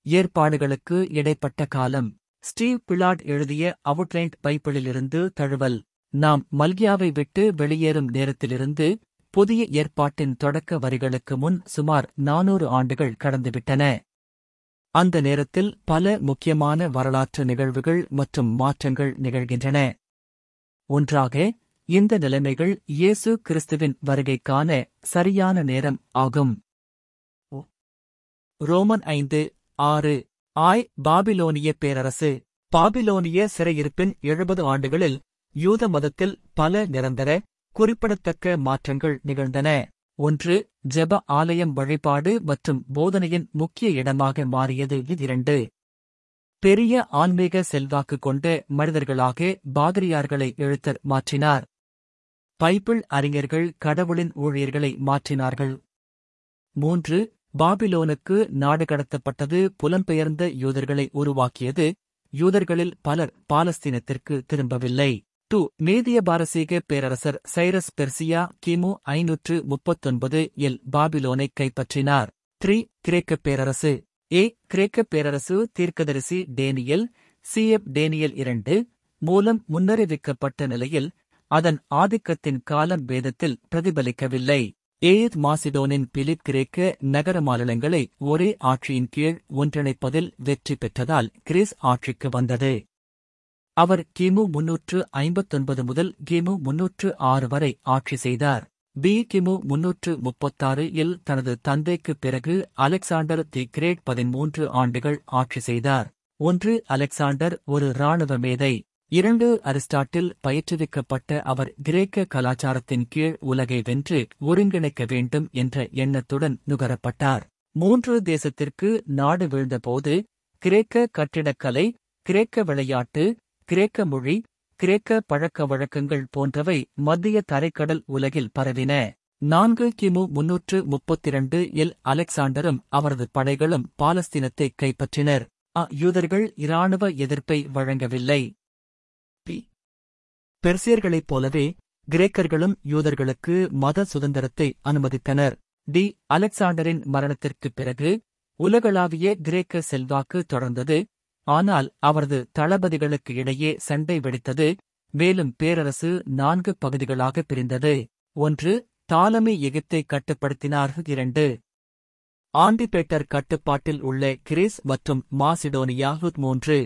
ஏற்பாடுகளுக்கு இடைப்பட்ட காலம் Steve plot எழுதிய அவுட்லைண்ட் பைபிளிலிருந்து தழுவல் நாம் மல்கியாவை விட்டு வெளியேறும் நேரத்திலிருந்து புதிய ஏற்பாட்டின் தொடக்க வரிகளுக்கு முன் சுமார் நானூறு ஆண்டுகள் கடந்துவிட்டன அந்த நேரத்தில் பல முக்கியமான வரலாற்று நிகழ்வுகள் மற்றும் மாற்றங்கள் நிகழ்கின்றன ஒன்றாக இந்த நிலைமைகள் இயேசு கிறிஸ்துவின் வருகைக்கான சரியான நேரம் ஆகும் ரோமன் ஐந்து ஆறு ஆய் பாபிலோனிய பேரரசு பாபிலோனிய சிறையிருப்பின் எழுபது ஆண்டுகளில் யூத மதத்தில் பல நிரந்தர குறிப்பிடத்தக்க மாற்றங்கள் நிகழ்ந்தன ஒன்று ஜெப ஆலயம் வழிபாடு மற்றும் போதனையின் முக்கிய இடமாக மாறியது இரண்டு பெரிய ஆன்மீக செல்வாக்கு கொண்ட மனிதர்களாக பாதிரியார்களை எழுத்தர் மாற்றினார் பைபிள் அறிஞர்கள் கடவுளின் ஊழியர்களை மாற்றினார்கள் மூன்று பாபிலோனுக்கு நாடு கடத்தப்பட்டது புலம்பெயர்ந்த யூதர்களை உருவாக்கியது யூதர்களில் பலர் பாலஸ்தீனத்திற்கு திரும்பவில்லை டு மேதிய பாரசீக பேரரசர் சைரஸ் பெர்சியா கிமு ஐநூற்று முப்பத்தொன்பது எல் பாபிலோனை கைப்பற்றினார் த்ரீ கிரேக்கப் பேரரசு ஏ கிரேக்கப் பேரரசு தீர்க்கதரிசி டேனியல் சிஎப் டேனியல் இரண்டு மூலம் முன்னறிவிக்கப்பட்ட நிலையில் அதன் ஆதிக்கத்தின் காலம் வேதத்தில் பிரதிபலிக்கவில்லை ஏத் மாசிடோனின் பிலிப் கிரேக்க நகர மாநிலங்களை ஒரே ஆட்சியின் கீழ் ஒன்றிணைப்பதில் வெற்றி பெற்றதால் கிரீஸ் ஆட்சிக்கு வந்தது அவர் கிமு முன்னூற்று ஐம்பத்தொன்பது முதல் கிமு முன்னூற்று ஆறு வரை ஆட்சி செய்தார் பி கிமு முன்னூற்று முப்பத்தாறு இல் தனது தந்தைக்குப் பிறகு அலெக்சாண்டர் தி கிரேட் பதிமூன்று ஆண்டுகள் ஆட்சி செய்தார் ஒன்று அலெக்சாண்டர் ஒரு இராணுவ மேதை இரண்டு அரிஸ்டாட்டில் பயிற்றுவிக்கப்பட்ட அவர் கிரேக்க கலாச்சாரத்தின் கீழ் உலகை வென்று ஒருங்கிணைக்க வேண்டும் என்ற எண்ணத்துடன் நுகரப்பட்டார் மூன்று தேசத்திற்கு நாடு வீழ்ந்தபோது கிரேக்க கட்டிடக்கலை கிரேக்க விளையாட்டு கிரேக்க மொழி கிரேக்க பழக்க வழக்கங்கள் போன்றவை மத்திய தரைக்கடல் உலகில் பரவின நான்கு கிமு முன்னூற்று முப்பத்திரண்டு இல் அலெக்சாண்டரும் அவரது படைகளும் பாலஸ்தீனத்தை கைப்பற்றினர் அ யூதர்கள் இராணுவ எதிர்ப்பை வழங்கவில்லை பி பெர்சியர்களைப் போலவே கிரேக்கர்களும் யூதர்களுக்கு மத சுதந்திரத்தை அனுமதித்தனர் டி அலெக்சாண்டரின் மரணத்திற்குப் பிறகு உலகளாவிய கிரேக்க செல்வாக்கு தொடர்ந்தது ஆனால் அவரது தளபதிகளுக்கு இடையே சண்டை வெடித்தது மேலும் பேரரசு நான்கு பகுதிகளாக பிரிந்தது ஒன்று தாலமி எகிப்தை கட்டுப்படுத்தினார்கள் இரண்டு ஆண்டிபேட்டர் கட்டுப்பாட்டில் உள்ள கிரீஸ் மற்றும் மாசிடோனியாகு மூன்று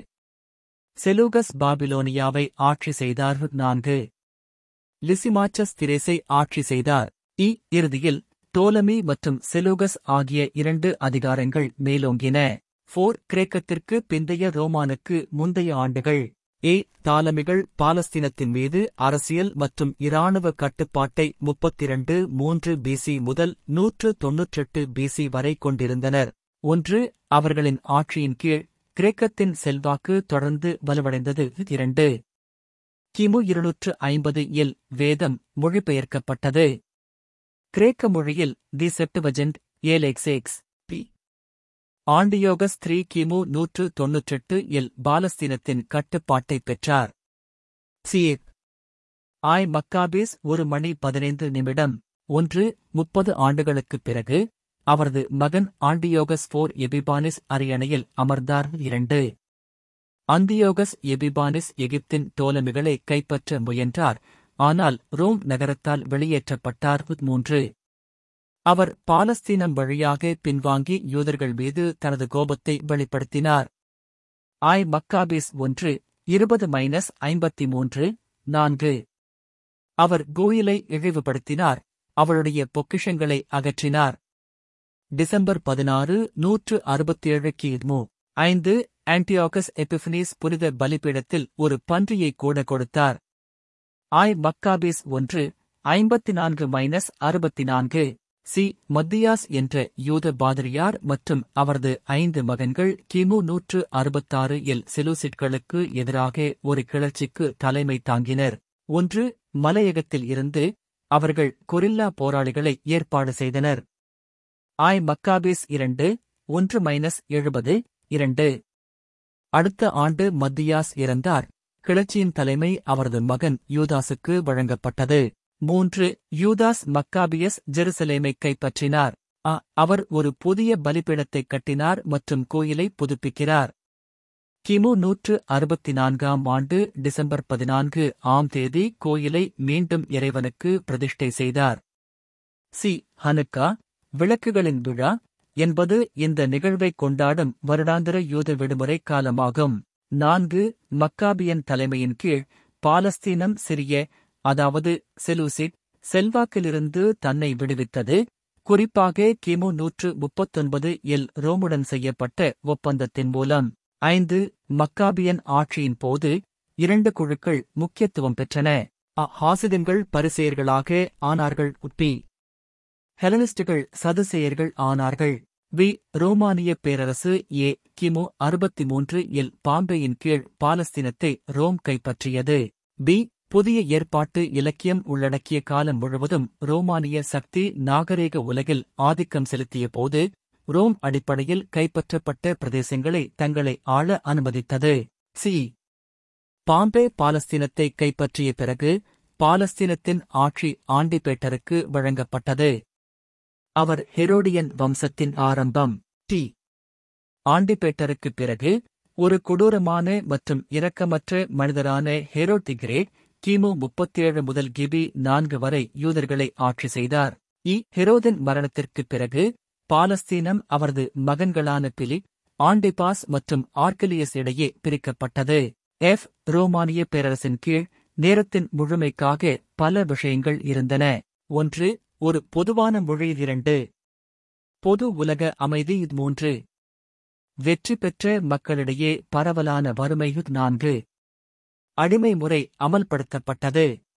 செலூகஸ் பாபிலோனியாவை ஆட்சி செய்தார்கள் நான்கு லிசிமாச்சஸ் திரேசை ஆட்சி செய்தார் இ இறுதியில் டோலமி மற்றும் செலூகஸ் ஆகிய இரண்டு அதிகாரங்கள் மேலோங்கின போர் கிரேக்கத்திற்கு பிந்தைய ரோமானுக்கு முந்தைய ஆண்டுகள் ஏ தாலமிகள் பாலஸ்தீனத்தின் மீது அரசியல் மற்றும் இராணுவ கட்டுப்பாட்டை முப்பத்திரண்டு மூன்று பிசி முதல் நூற்று தொன்னூற்றெட்டு பிசி வரை கொண்டிருந்தனர் ஒன்று அவர்களின் ஆட்சியின் கீழ் கிரேக்கத்தின் செல்வாக்கு தொடர்ந்து வலுவடைந்தது இரண்டு கிமு இருநூற்று ஐம்பது இல் வேதம் மொழிபெயர்க்கப்பட்டது கிரேக்க மொழியில் தி செப்டுவஜெண்ட் ஏலெக்ஸேக்ஸ் பி ஆண்டியோகஸ் த்ரீ கிமு நூற்று தொன்னூற்றெட்டு இல் பாலஸ்தீனத்தின் கட்டுப்பாட்டைப் பெற்றார் சிஏப் ஆய் மக்காபீஸ் ஒரு மணி பதினைந்து நிமிடம் ஒன்று முப்பது ஆண்டுகளுக்குப் பிறகு அவரது மகன் ஆண்டியோகஸ் போர் எபிபானிஸ் அரியணையில் அமர்ந்தார் இரண்டு அந்தியோகஸ் எபிபானிஸ் எகிப்தின் டோலமிகளை கைப்பற்ற முயன்றார் ஆனால் ரோம் நகரத்தால் வெளியேற்றப்பட்டார் மூன்று அவர் பாலஸ்தீனம் வழியாக பின்வாங்கி யூதர்கள் மீது தனது கோபத்தை வெளிப்படுத்தினார் ஆய் மக்காபீஸ் ஒன்று இருபது மைனஸ் ஐம்பத்தி மூன்று நான்கு அவர் கோயிலை இழிவுபடுத்தினார் அவளுடைய பொக்கிஷங்களை அகற்றினார் டிசம்பர் பதினாறு நூற்று அறுபத்தேழு கிமு ஐந்து ஆன்டியோகஸ் எபிஃபனீஸ் புனித பலிபீடத்தில் ஒரு பன்றியை கூட கொடுத்தார் ஆய் மக்காபீஸ் ஒன்று ஐம்பத்தி நான்கு மைனஸ் அறுபத்தி நான்கு சி மத்தியாஸ் என்ற யூத பாதிரியார் மற்றும் அவரது ஐந்து மகன்கள் கிமு நூற்று அறுபத்தாறு இல் செலூசிட்களுக்கு எதிராக ஒரு கிளர்ச்சிக்கு தலைமை தாங்கினர் ஒன்று மலையகத்தில் இருந்து அவர்கள் கொரில்லா போராளிகளை ஏற்பாடு செய்தனர் ஆய் மக்காபீஸ் இரண்டு ஒன்று மைனஸ் எழுபது இரண்டு அடுத்த ஆண்டு மத்தியாஸ் இறந்தார் கிளர்ச்சியின் தலைமை அவரது மகன் யூதாசுக்கு வழங்கப்பட்டது மூன்று யூதாஸ் மக்காபியஸ் ஜெருசலேமை கைப்பற்றினார் அ அவர் ஒரு புதிய பலிபீடத்தை கட்டினார் மற்றும் கோயிலை புதுப்பிக்கிறார் கிமு நூற்று அறுபத்தி நான்காம் ஆண்டு டிசம்பர் பதினான்கு ஆம் தேதி கோயிலை மீண்டும் இறைவனுக்கு பிரதிஷ்டை செய்தார் சி ஹனுக்கா விளக்குகளின் விழா என்பது இந்த நிகழ்வைக் கொண்டாடும் வருடாந்திர யூத விடுமுறை காலமாகும் நான்கு மக்காபியன் தலைமையின் கீழ் பாலஸ்தீனம் சிறிய அதாவது செலூசிட் செல்வாக்கிலிருந்து தன்னை விடுவித்தது குறிப்பாக கிமு நூற்று முப்பத்தொன்பது இல் ரோமுடன் செய்யப்பட்ட ஒப்பந்தத்தின் மூலம் ஐந்து மக்காபியன் ஆட்சியின் போது இரண்டு குழுக்கள் முக்கியத்துவம் பெற்றன அ ஹாசிதின்கள் பரிசெயர்களாக ஆனார்கள் உட்பி ஹெலனிஸ்டுகள் சதுசேயர்கள் ஆனார்கள் வி ரோமானிய பேரரசு ஏ கிமு அறுபத்தி மூன்று இல் பாம்பேயின் கீழ் பாலஸ்தீனத்தை ரோம் கைப்பற்றியது பி புதிய ஏற்பாட்டு இலக்கியம் உள்ளடக்கிய காலம் முழுவதும் ரோமானிய சக்தி நாகரீக உலகில் ஆதிக்கம் செலுத்திய போது ரோம் அடிப்படையில் கைப்பற்றப்பட்ட பிரதேசங்களை தங்களை ஆள அனுமதித்தது சி பாம்பே பாலஸ்தீனத்தை கைப்பற்றிய பிறகு பாலஸ்தீனத்தின் ஆட்சி ஆண்டிபேட்டருக்கு வழங்கப்பட்டது அவர் ஹெரோடியன் வம்சத்தின் ஆரம்பம் டி ஆண்டிபேட்டருக்குப் பிறகு ஒரு கொடூரமான மற்றும் இரக்கமற்ற மனிதரான ஹெரோட் தி கிரேட் கிமு முப்பத்தேழு முதல் கிபி நான்கு வரை யூதர்களை ஆட்சி செய்தார் இ ஹெரோதின் மரணத்திற்குப் பிறகு பாலஸ்தீனம் அவரது மகன்களான பிலிப் ஆண்டிபாஸ் மற்றும் ஆர்கலியஸ் இடையே பிரிக்கப்பட்டது எஃப் ரோமானிய பேரரசின் கீழ் நேரத்தின் முழுமைக்காக பல விஷயங்கள் இருந்தன ஒன்று ஒரு பொதுவான மொழியில் இரண்டு பொது உலக அமைதி மூன்று வெற்றி பெற்ற மக்களிடையே பரவலான வறுமை நான்கு அடிமை முறை அமல்படுத்தப்பட்டது